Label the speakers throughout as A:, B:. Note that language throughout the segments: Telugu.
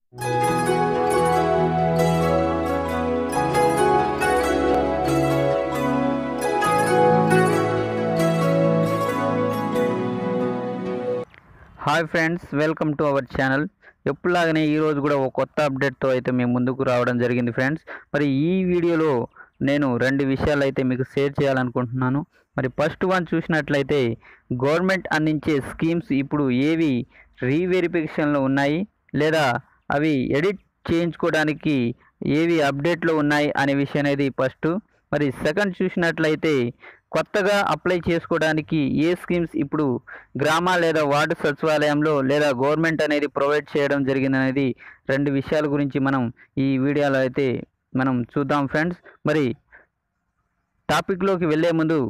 A: hi friends welcome to our channel ఎప్పుడులాగానే ఈరోజు కూడా ఒక కొత్త అప్డేట్తో అయితే మేము ముందుకు రావడం జరిగింది ఫ్రెండ్స్ మరి ఈ వీడియోలో నేను రెండు విషయాలు అయితే మీకు షేర్ చేయాలనుకుంటున్నాను మరి ఫస్ట్ వన్ చూసినట్లయితే గవర్నమెంట్ అందించే స్కీమ్స్ ఇప్పుడు ఏవి రీవెరిఫికేషన్లో ఉన్నాయి లేదా అవి ఎడిట్ చేయించుకోవడానికి ఏవి అప్డేట్లో ఉన్నాయి అనే విషయం అనేది ఫస్ట్ మరి సెకండ్ చూసినట్లయితే కొత్తగా అప్లై చేసుకోవడానికి ఏ స్కీమ్స్ ఇప్పుడు గ్రామ లేదా వార్డు సచివాలయంలో లేదా గవర్నమెంట్ అనేది ప్రొవైడ్ చేయడం జరిగింది అనేది రెండు విషయాల గురించి మనం ఈ వీడియోలో అయితే మనం చూద్దాం ఫ్రెండ్స్ మరి టాపిక్లోకి వెళ్ళే ముందు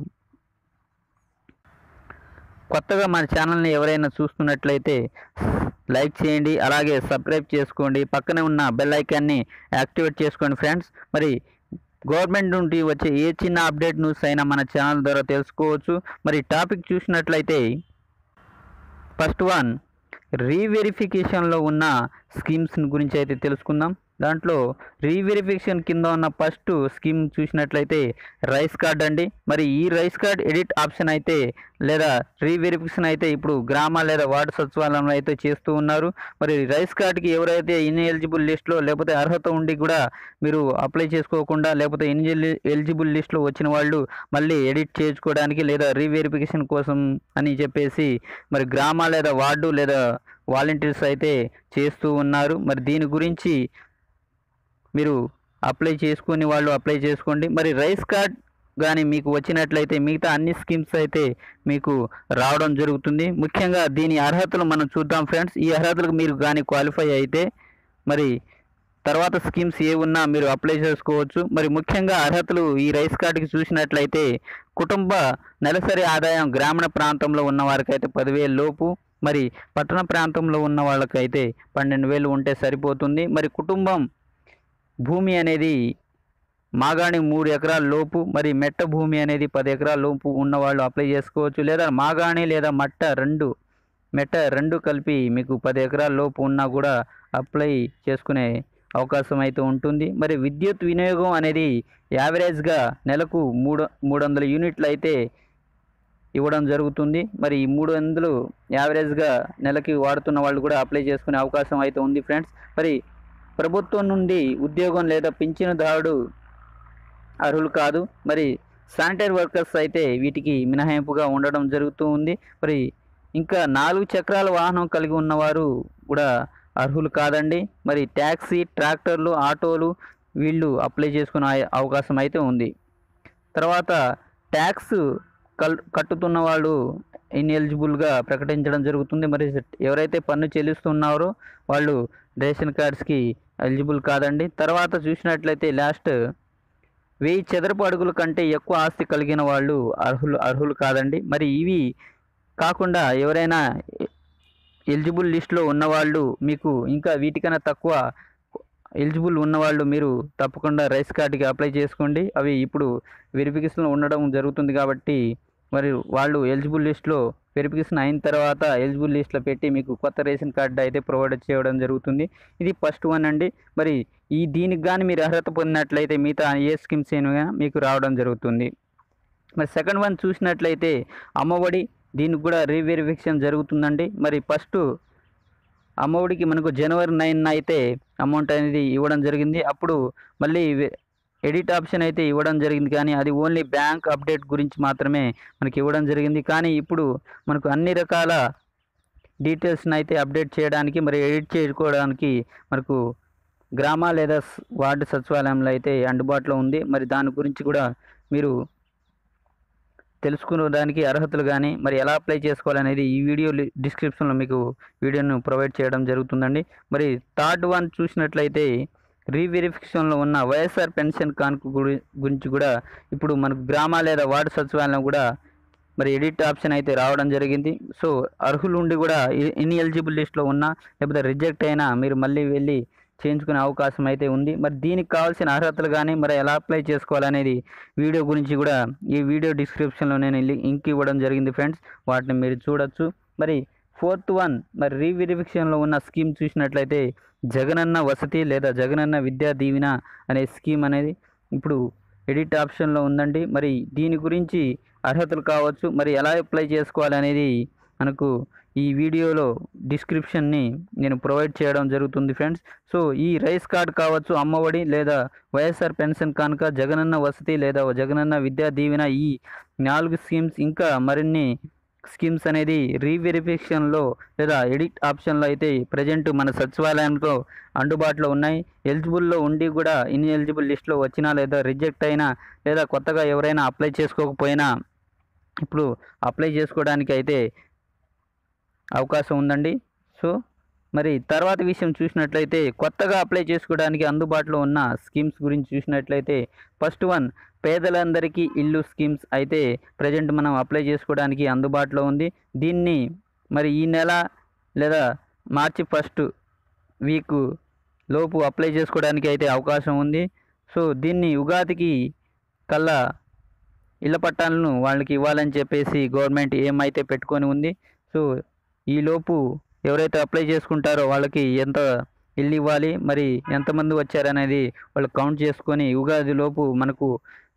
A: కొత్తగా మన ఛానల్ని ఎవరైనా చూస్తున్నట్లయితే లైక్ చేయండి అలాగే సబ్స్క్రైబ్ చేసుకోండి పక్కనే ఉన్న బెల్ ఐకాన్ని యాక్టివేట్ చేసుకోండి ఫ్రెండ్స్ మరి గవర్నమెంట్ నుండి వచ్చే ఏ చిన్న అప్డేట్ న్యూస్ అయినా మన ఛానల్ ద్వారా తెలుసుకోవచ్చు మరి టాపిక్ చూసినట్లయితే ఫస్ట్ వన్ రీవెరిఫికేషన్లో ఉన్న స్కీమ్స్ గురించి అయితే తెలుసుకుందాం దాంట్లో రీవెరిఫికేషన్ కింద ఉన్న ఫస్ట్ స్కీమ్ చూసినట్లయితే రైస్ కార్డ్ అండి మరి ఈ రైస్ కార్డ్ ఎడిట్ ఆప్షన్ అయితే లేదా రీవెరిఫికేషన్ అయితే ఇప్పుడు గ్రామ లేదా వార్డు సచివాలయంలో అయితే చేస్తూ ఉన్నారు మరి రైస్ కార్డ్కి ఎవరైతే ఇన్ ఎలిజిబుల్ లిస్ట్లో లేకపోతే అర్హత ఉండి కూడా మీరు అప్లై చేసుకోకుండా లేకపోతే ఇన్ ఎలిజిబుల్ లిస్ట్లో వచ్చిన వాళ్ళు మళ్ళీ ఎడిట్ చేసుకోవడానికి లేదా రీవెరిఫికేషన్ కోసం అని చెప్పేసి మరి గ్రామ లేదా వార్డు లేదా వాలంటీర్స్ అయితే చేస్తూ ఉన్నారు మరి దీని గురించి మీరు అప్లై చేసుకుని వాళ్ళు అప్లై చేసుకోండి మరి రైస్ కార్డ్ కానీ మీకు వచ్చినట్లయితే మిగతా అన్ని స్కీమ్స్ అయితే మీకు రావడం జరుగుతుంది ముఖ్యంగా దీని అర్హతలు మనం చూద్దాం ఫ్రెండ్స్ ఈ అర్హతలకు మీరు కానీ క్వాలిఫై అయితే మరి తర్వాత స్కీమ్స్ ఏ ఉన్నా మీరు అప్లై చేసుకోవచ్చు మరి ముఖ్యంగా అర్హతలు ఈ రైస్ కార్డుకి చూసినట్లయితే కుటుంబ నెలసరి ఆదాయం గ్రామీణ ప్రాంతంలో ఉన్న వారికైతే పదివేల లోపు మరి పట్టణ ప్రాంతంలో ఉన్న వాళ్ళకైతే పన్నెండు వేలు ఉంటే సరిపోతుంది మరి కుటుంబం భూమి అనేది మాగాణి మూడు ఎకరాల లోపు మరి మెట్ట భూమి అనేది పది ఎకరాల లోపు ఉన్న వాళ్ళు అప్లై చేసుకోవచ్చు లేదా మాగాణి లేదా మట్ట రెండు మెట్ట రెండు కలిపి మీకు పది ఎకరాల లోపు ఉన్నా కూడా అప్లై చేసుకునే అవకాశం అయితే ఉంటుంది మరి విద్యుత్ వినియోగం అనేది యావరేజ్గా నెలకు మూడు మూడు వందల యూనిట్లు అయితే ఇవ్వడం జరుగుతుంది మరి ఈ మూడు వందలు యావరేజ్గా నెలకి వాడుతున్న వాళ్ళు కూడా అప్లై చేసుకునే అవకాశం అయితే ఉంది ఫ్రెండ్స్ మరి ప్రభుత్వం నుండి ఉద్యోగం లేదా పింఛనుదారుడు అర్హులు కాదు మరి శానిటరీ వర్కర్స్ అయితే వీటికి మినహాయింపుగా ఉండడం జరుగుతూ ఉంది మరి ఇంకా నాలుగు చక్రాల వాహనం కలిగి ఉన్నవారు కూడా అర్హులు కాదండి మరి ట్యాక్సీ ట్రాక్టర్లు ఆటోలు వీళ్ళు అప్లై చేసుకునే అవకాశం అయితే ఉంది తర్వాత ట్యాక్స్ కల్ కట్టుతున్న వాళ్ళు ఇన్ఎలిజిబుల్గా ప్రకటించడం జరుగుతుంది మరి ఎవరైతే పన్ను చెల్లిస్తున్నారో వాళ్ళు రేషన్ కార్డ్స్కి ఎలిజిబుల్ కాదండి తర్వాత చూసినట్లయితే లాస్ట్ వెయ్యి చదరపు అడుగుల కంటే ఎక్కువ ఆస్తి కలిగిన వాళ్ళు అర్హులు అర్హులు కాదండి మరి ఇవి కాకుండా ఎవరైనా ఎలిజిబుల్ లిస్ట్లో ఉన్నవాళ్ళు మీకు ఇంకా వీటికన్నా తక్కువ ఎలిజిబుల్ ఉన్నవాళ్ళు మీరు తప్పకుండా రైస్ కార్డుకి అప్లై చేసుకోండి అవి ఇప్పుడు వెరిఫికేషన్లో ఉండడం జరుగుతుంది కాబట్టి మరి వాళ్ళు ఎలిజిబుల్ లిస్ట్లో వెరిఫికేషన్ అయిన తర్వాత ఎలిజిబుల్ లిస్ట్లో పెట్టి మీకు కొత్త రేషన్ కార్డు అయితే ప్రొవైడ్ చేయడం జరుగుతుంది ఇది ఫస్ట్ వన్ అండి మరి ఈ దీనికి కానీ మీరు అర్హత పొందినట్లయితే మిగతా ఏ స్కీమ్స్ అయినా మీకు రావడం జరుగుతుంది మరి సెకండ్ వన్ చూసినట్లయితే అమ్మఒడి దీనికి కూడా రీవెరిఫికేషన్ జరుగుతుందండి మరి ఫస్ట్ అమ్మఒడికి మనకు జనవరి నైన్ అయితే అమౌంట్ అనేది ఇవ్వడం జరిగింది అప్పుడు మళ్ళీ ఎడిట్ ఆప్షన్ అయితే ఇవ్వడం జరిగింది కానీ అది ఓన్లీ బ్యాంక్ అప్డేట్ గురించి మాత్రమే మనకి ఇవ్వడం జరిగింది కానీ ఇప్పుడు మనకు అన్ని రకాల డీటెయిల్స్ని అయితే అప్డేట్ చేయడానికి మరి ఎడిట్ చేసుకోవడానికి మనకు గ్రామ లేదా స్- వార్డు సచివాలయంలో అయితే అందుబాటులో ఉంది మరి దాని గురించి కూడా మీరు తెలుసుకునేదానికి అర్హతలు కానీ మరి ఎలా అప్లై చేసుకోవాలనేది ఈ వీడియో లి- డిస్క్రిప్షన్లో మీకు వీడియోను ప్రొవైడ్ చేయడం జరుగుతుందండి మరి థర్డ్ వన్ చూసినట్లయితే రీవెరిఫికేషన్లో ఉన్న వైఎస్ఆర్ పెన్షన్ కానుక గురి- గురించి కూడా ఇప్పుడు మనకు గ్రామ లేదా వార్డు సచివాలయం కూడా మరి ఎడిట్ ఆప్షన్ అయితే రావడం జరిగింది సో అర్హులు ఉండి కూడా ఇన్ ఎలిజిబుల్ లిస్ట్లో ఉన్నా లేకపోతే రిజెక్ట్ అయినా మీరు మళ్ళీ వెళ్ళి చేయించుకునే అవకాశం అయితే ఉంది మరి దీనికి కావాల్సిన అర్హతలు కానీ మరి ఎలా అప్లై చేసుకోవాలనేది వీడియో గురించి కూడా ఈ వీడియో డిస్క్రిప్షన్లో నేను లింక్ ఇవ్వడం జరిగింది ఫ్రెండ్స్ వాటిని మీరు చూడొచ్చు మరి ఫోర్త్ వన్ మరి రీవెరిఫికేషన్లో ఉన్న స్కీమ్ చూసినట్లయితే జగనన్న వసతి లేదా జగనన్న విద్యా దీవెన అనే స్కీమ్ అనేది ఇప్పుడు ఎడిట్ ఆప్షన్లో ఉందండి మరి దీని గురించి అర్హతలు కావచ్చు మరి ఎలా అప్లై చేసుకోవాలి అనేది మనకు ఈ వీడియోలో డిస్క్రిప్షన్ని నేను ప్రొవైడ్ చేయడం జరుగుతుంది ఫ్రెండ్స్ సో ఈ రైస్ కార్డ్ కావచ్చు అమ్మఒడి లేదా వైఎస్ఆర్ పెన్షన్ కనుక జగనన్న వసతి లేదా జగనన్న విద్యా దీవెన ఈ నాలుగు స్కీమ్స్ ఇంకా మరిన్ని స్కీమ్స్ అనేది రీవెరిఫికేషన్లో లేదా ఎడిట్ ఆప్షన్లో అయితే ప్రజెంట్ మన సచివాలయంలో అందుబాటులో ఉన్నాయి ఎలిజిబుల్లో ఉండి కూడా ఇన్ ఎలిజిబుల్ లిస్ట్లో వచ్చినా లేదా రిజెక్ట్ అయినా లేదా కొత్తగా ఎవరైనా అప్లై చేసుకోకపోయినా ఇప్పుడు అప్లై చేసుకోవడానికి అయితే అవకాశం ఉందండి సో మరి తర్వాత విషయం చూసినట్లయితే కొత్తగా అప్లై చేసుకోవడానికి అందుబాటులో ఉన్న స్కీమ్స్ గురించి చూసినట్లయితే ఫస్ట్ వన్ పేదలందరికీ ఇల్లు స్కీమ్స్ అయితే ప్రజెంట్ మనం అప్లై చేసుకోవడానికి అందుబాటులో ఉంది దీన్ని మరి ఈ నెల లేదా మార్చి ఫస్ట్ వీక్ లోపు అప్లై చేసుకోవడానికి అయితే అవకాశం ఉంది సో దీన్ని ఉగాదికి కల్లా ఇళ్ల పట్టాలను వాళ్ళకి ఇవ్వాలని చెప్పేసి గవర్నమెంట్ ఏమైతే పెట్టుకొని ఉంది సో ఈలోపు ఎవరైతే అప్లై చేసుకుంటారో వాళ్ళకి ఎంత ఇల్లు ఇవ్వాలి మరి ఎంతమంది వచ్చారనేది వాళ్ళు కౌంట్ చేసుకొని ఉగాది లోపు మనకు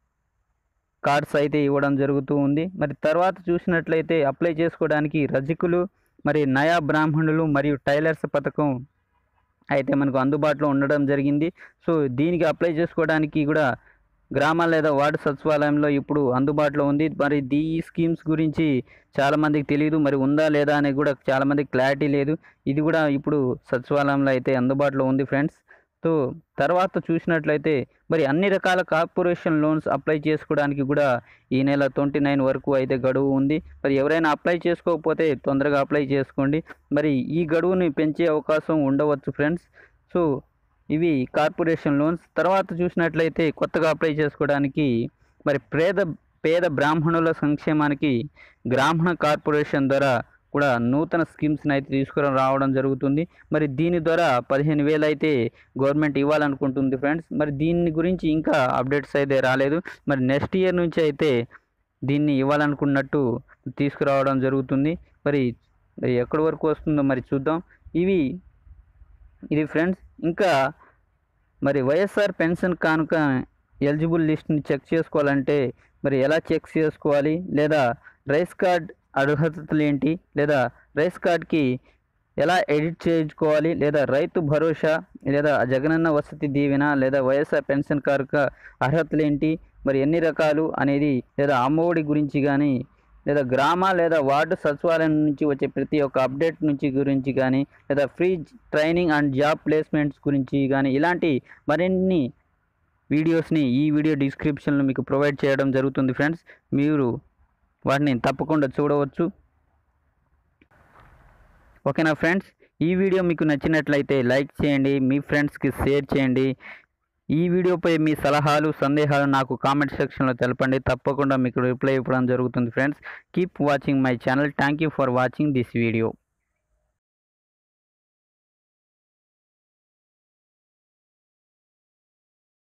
A: కార్డ్స్ అయితే ఇవ్వడం జరుగుతూ ఉంది మరి తర్వాత చూసినట్లయితే అప్లై చేసుకోవడానికి రజకులు మరి నయా బ్రాహ్మణులు మరియు టైలర్స్ పథకం అయితే మనకు అందుబాటులో ఉండడం జరిగింది సో దీనికి అప్లై చేసుకోవడానికి కూడా గ్రామ లేదా వార్డు సచివాలయంలో ఇప్పుడు అందుబాటులో ఉంది మరి ఈ స్కీమ్స్ గురించి చాలామందికి తెలియదు మరి ఉందా లేదా అనేది కూడా చాలామందికి క్లారిటీ లేదు ఇది కూడా ఇప్పుడు సచివాలయంలో అయితే అందుబాటులో ఉంది ఫ్రెండ్స్ సో తర్వాత చూసినట్లయితే మరి అన్ని రకాల కార్పొరేషన్ లోన్స్ అప్లై చేసుకోవడానికి కూడా ఈ నెల ట్వంటీ నైన్ వరకు అయితే గడువు ఉంది మరి ఎవరైనా అప్లై చేసుకోకపోతే తొందరగా అప్లై చేసుకోండి మరి ఈ గడువుని పెంచే అవకాశం ఉండవచ్చు ఫ్రెండ్స్ సో ఇవి కార్పొరేషన్ లోన్స్ తర్వాత చూసినట్లయితే కొత్తగా అప్లై చేసుకోవడానికి మరి పేద పేద బ్రాహ్మణుల సంక్షేమానికి బ్రాహ్మణ కార్పొరేషన్ ద్వారా కూడా నూతన స్కీమ్స్ని అయితే తీసుకుని రావడం జరుగుతుంది మరి దీని ద్వారా పదిహేను వేలు అయితే గవర్నమెంట్ ఇవ్వాలనుకుంటుంది ఫ్రెండ్స్ మరి దీని గురించి ఇంకా అప్డేట్స్ అయితే రాలేదు మరి నెక్స్ట్ ఇయర్ నుంచి అయితే దీన్ని ఇవ్వాలనుకున్నట్టు తీసుకురావడం జరుగుతుంది మరి మరి ఎక్కడి వరకు వస్తుందో మరి చూద్దాం ఇవి ఇది ఫ్రెండ్స్ ఇంకా మరి వైఎస్ఆర్ పెన్షన్ కానుక ఎలిజిబుల్ లిస్ట్ని చెక్ చేసుకోవాలంటే మరి ఎలా చెక్ చేసుకోవాలి లేదా రైస్ కార్డ్ అర్హతలు ఏంటి లేదా రైస్ కార్డ్కి ఎలా ఎడిట్ చేయించుకోవాలి లేదా రైతు భరోసా లేదా జగనన్న వసతి దీవెన లేదా వైఎస్ఆర్ పెన్షన్ కానుక అర్హతలు ఏంటి మరి ఎన్ని రకాలు అనేది లేదా అమ్మఒడి గురించి కానీ లేదా గ్రామ లేదా వార్డు సచివాలయం నుంచి వచ్చే ప్రతి ఒక్క అప్డేట్ నుంచి గురించి కానీ లేదా free training and job placements గురించి కానీ ఇలాంటి మరిన్ని వీడియోస్ని ఈ వీడియో డిస్క్రిప్షన్లో మీకు ప్రొవైడ్ చేయడం జరుగుతుంది ఫ్రెండ్స్ మీరు వాటిని తప్పకుండా చూడవచ్చు ఓకేనా ఫ్రెండ్స్ ఈ వీడియో మీకు నచ్చినట్లయితే లైక్ చేయండి మీ ఫ్రెండ్స్కి షేర్ చేయండి ఈ వీడియోపై మీ సలహాలు సందేహాలు నాకు కామెంట్ సెక్షన్లో తెలపండి తప్పకుండా మీకు రిప్లై ఇవ్వడం జరుగుతుంది friends keep watching my channel thank you for watching this video